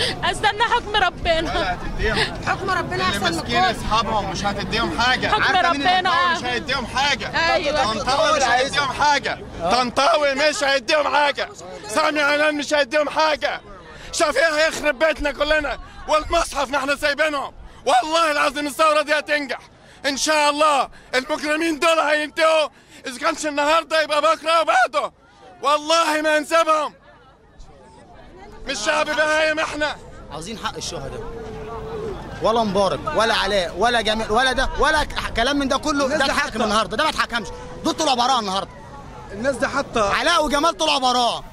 استنى حكم ربنا ولا هتديهم حكم ربنا اللي احسن من ماسكين الكل اصحابهم مش هتديهم حاجه حكم عارفة مين اللي ربنا. طنطاوي مش هيديهم حاجه أيوة. طنطاوي مش هيديهم حاجه طنطاوي مش هيديهم حاجه سامي عنان مش هيديهم حاجه شفيع هيخرب بيتنا كلنا والمصحف نحن سايبينهم والله العظيم الثوره دي هتنجح ان شاء الله المجرمين دول هينتهوا اذا كانش النهارده يبقى بكره وبعده والله ما نسيبهم مش شعب بهايم احنا عاوزين حق الشهداء ولا مبارك ولا علاء ولا جميل ولا ده ولا ك- كلام من ده كله ده اتحكم النهارده ده ما اتحكمش دول طلعوا براءه النهارده الناس دي حتى علاء وجمال طلعوا براءه